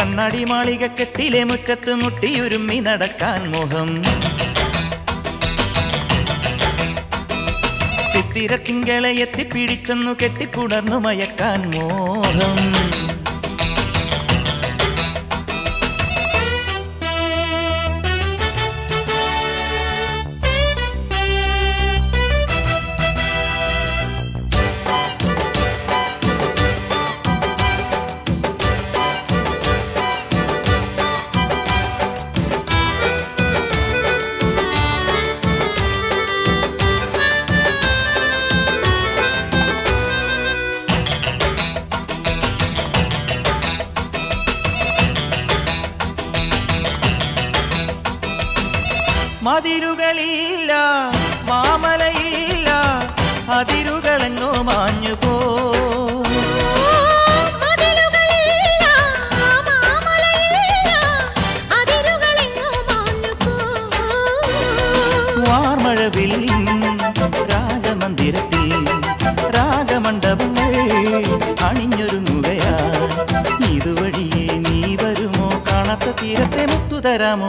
കണ്ണാടി മാളിക കെട്ടിലെ മുറ്റത്ത് മുട്ടിയുരുമ്മി നടക്കാൻ മോഹം ചിത്തിര തിങ്കളെ എത്തിപ്പിടിച്ചൊന്നു കെട്ടിപ്പുണർന്നു മയക്കാൻ മോഹം മതിരുകളില്ല മാമലയില്ല അതിരുകളെങ്ങോ മാഞ്ഞു പോ മതിലുകളില്ല മാമലയില്ല അതിരുകളെങ്ങോ മാഞ്ഞുപോ വാർമഴവില്ലിൻ രാജമന്ദിരത്തിൽ രാഗമണ്ഡപങ്ങൾ അണിഞ്ഞൊരുങ്ങുകയാ ഇതുവഴിയേ നീ വരുമോ കാണാത്ത തീരത്തെ മുത്തു തരാമോ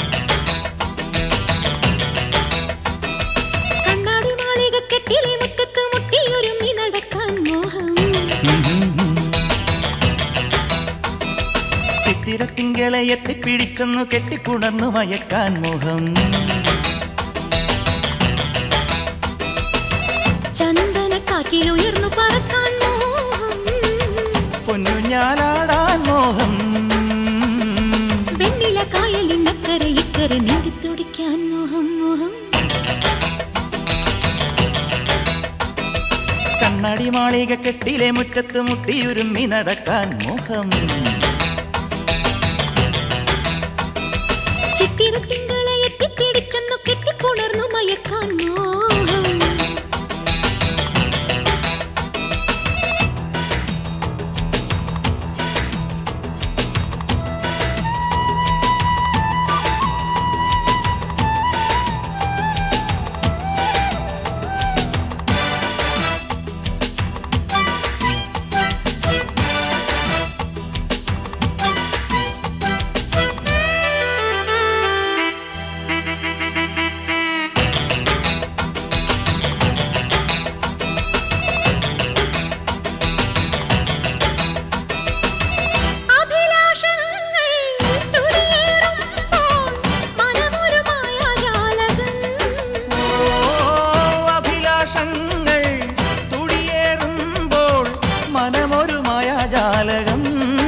കണ്ണാടി മാളിക കെട്ടിലെ മുറ്റത്ത് മുട്ടിയൊരുമ്മി നടക്കാൻ മോഹം ചിത്തിരത്തിങ്കളെ എത്തിപ്പിടിച്ചൊന്നു കെട്ടിപ്പുണർന്നു മയക്കാൻ മോഹം ചന്ദന കാറ്റിൽ ഉയർന്നു പറക്കാൻ മോഹം പൊന്നുഞ്ഞാലാടാൻ മോഹം വെണ്ണില കായലിനക്കരെ ഇക്കരെ നീന്തി തുടിക്കാൻ മോഹം മോഹം കണ്ണാടി മാളിക കെട്ടിലെ മുറ്റത്ത് മുട്ടിയുരുമ്മി നടക്കാൻ മോഹം ചിത്തിരത്തിങ്കളെ എത്തിപ്പിടിച്ചൊന്നു കെട്ടിപ്പുണർന്നു മയക്കാൻ മോഹം അഭിലാഷങ്ങൾ തുടിയേറുമ്പോൾ മനമൊരു മായാജാലകം ഓ അഭിലാഷങ്ങൾ തുടിയേറുമ്പോൾ മനമൊരു മായാജാലകം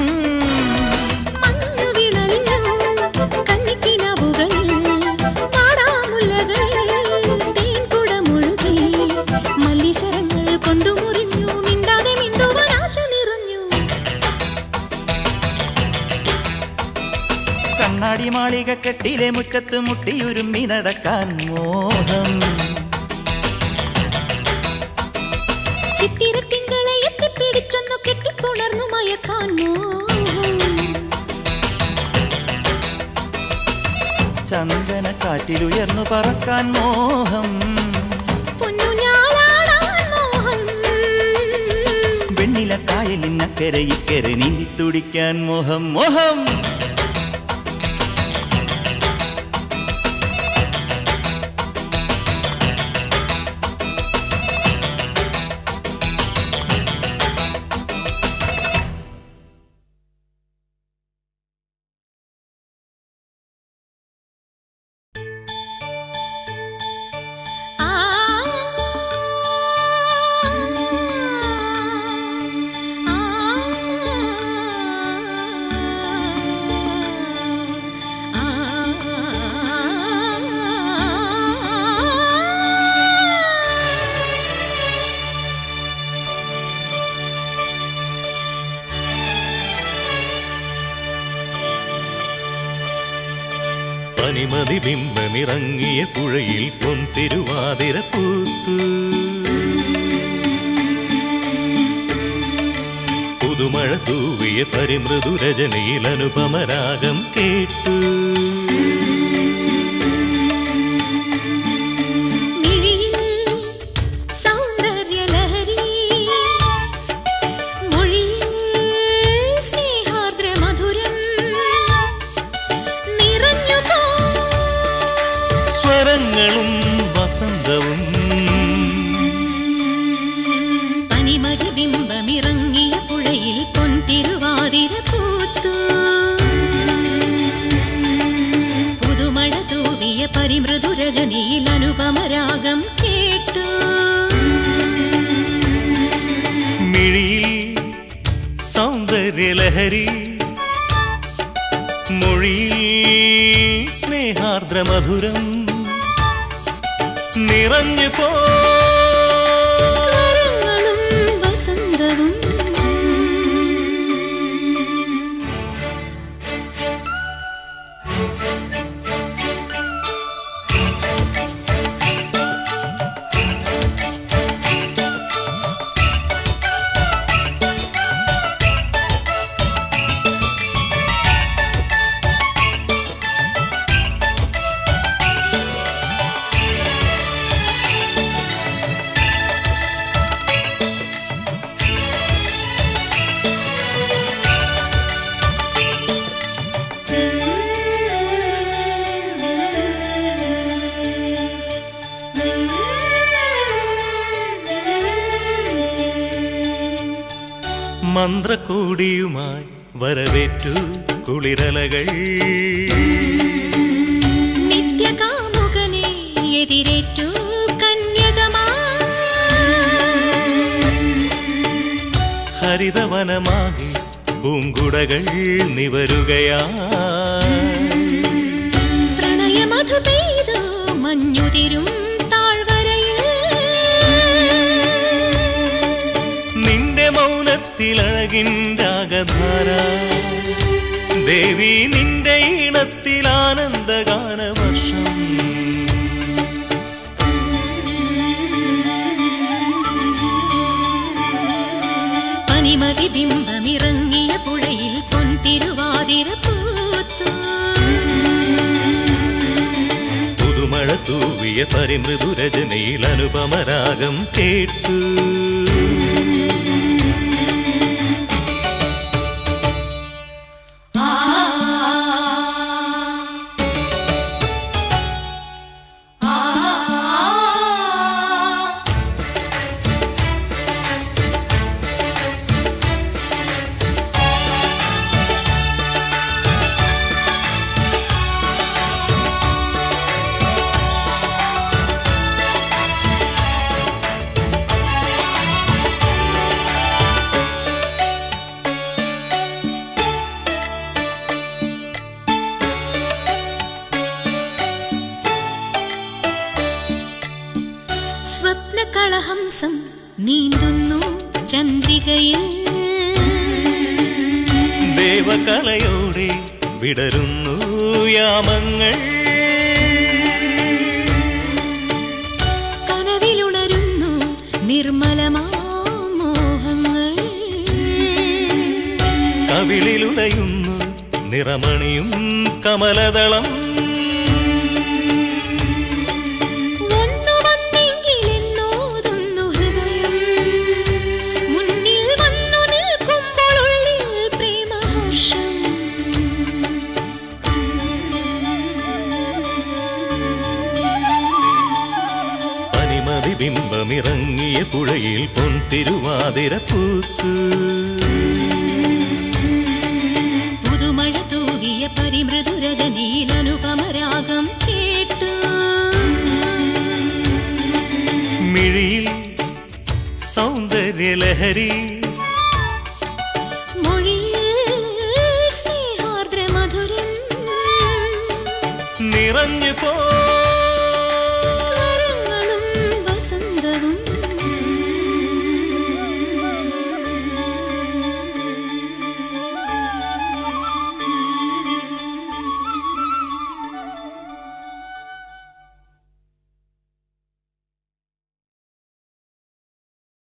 മഞ്ഞു വിളഞ്ഞു കന്നിക്കിനാവുകളിൽ പാടാമുല്ലകളിൽ തേൻകുടമൊഴുകി മല്ലിശരങ്ങൾ കൊണ്ടു മുറിഞ്ഞു മിണ്ടാതെ മിണ്ടുവാൻ ആശ നിറഞ്ഞു കണ്ണാടി മാളിക കെട്ടിലെ മുറ്റത്ത് മുട്ടിയുരുമ്മി നടക്കാൻ മോഹം ചിത്തിരത്തിങ്കളെ എത്തിപ്പിടിച്ചൊന്നു കെട്ടിപ്പുണർന്നു മയക്കാൻ മോഹം ചന്ദന കാറ്റിലുയർന്നു പറക്കാൻ മോഹം പൊന്നു ഞാനാടാൻ മോഹം വെണ്ണില കായലിനക്കരെ ഇക്കരെ നീന്തി തുടിക്കാൻ മോഹം മോഹം ആ ആ പനിമതി ബിംബമിറങ്ങിയ പുഴയിൽ പൊൻതിരുവാതിര പൂത്തു പുതുമഴ തൂവിയ പരിമൃദുരചനയിൽ അനുപമരാഗം കേട്ടു മിഴിയിൽ സൗന്ദര്യലഹരി മൊഴിയിൽ സ്നേഹാർദ്ര മധുരം സൗന്ദര്യലഹരി മൊഴിയിൽ സ്നേഹാർദ്ര മധുരം നിറഞ്ഞു പോ സ്വരങ്ങളും വസന്തവും മന്ത്രകൂടിയുമായി വരവേറ്റു കുളിരലകൾ നിത്യകാമുകനെ എതിരേറ്റു കന്യകമാ ഹരിതവനമാകി പൂങ്കുടകൾ നിവരുകയാ പ്രണയമധു പെയ്തു മഞ്ഞുതിരും താഴ്വരയിൽ നിന്റെ മൗനത്തിലഴകിൻ്റെ അകധാര ദേവി നിന്റെ ഈണത്തിൽ ആനന്ദഗാനവർഷം പനിമതി ബിംബമിറങ്ങിയ പുഴയിൽ പൊൻതിരുവാതിര പൂത്തു പുതുമഴ തൂവിയ പരിമൃദുരചനയിൽ അനുപമരാഗം കേട്ടു സ്വപ്നകളഹംസം നീന്തുന്നു ചന്ദ്രികയിൽ ദേവകലയോടെ വിടരുന്നു യാമങ്ങൾ കനവിലുണരുന്നു നിർമ്മലമാ മോഹങ്ങൾ കവിളിലുലയുന്നു നിറമണിയും കമലദളം ഒന്നു വന്നെങ്കിലെന്നോതുന്നു ഹൃദയം മുന്നിൽ വന്നു നിൽക്കുമ്പോൾ ഉള്ളിൽ പ്രേമഹർഷം പനിമതി ബിംബമിറങ്ങിയ പുഴയിൽ പൊൻതിരുവാതിര പൂത്ത് പുതുമഴ തൂകിയ പരിമൃദുരജനിയിൽ അനുപമരാഗം കേട്ടു മിഴിയിൽ സൗന്ദര്യലഹരി മൊഴിയിൽ സ്നേഹാർദ്ര മധുരം നിറഞ്ഞു പോ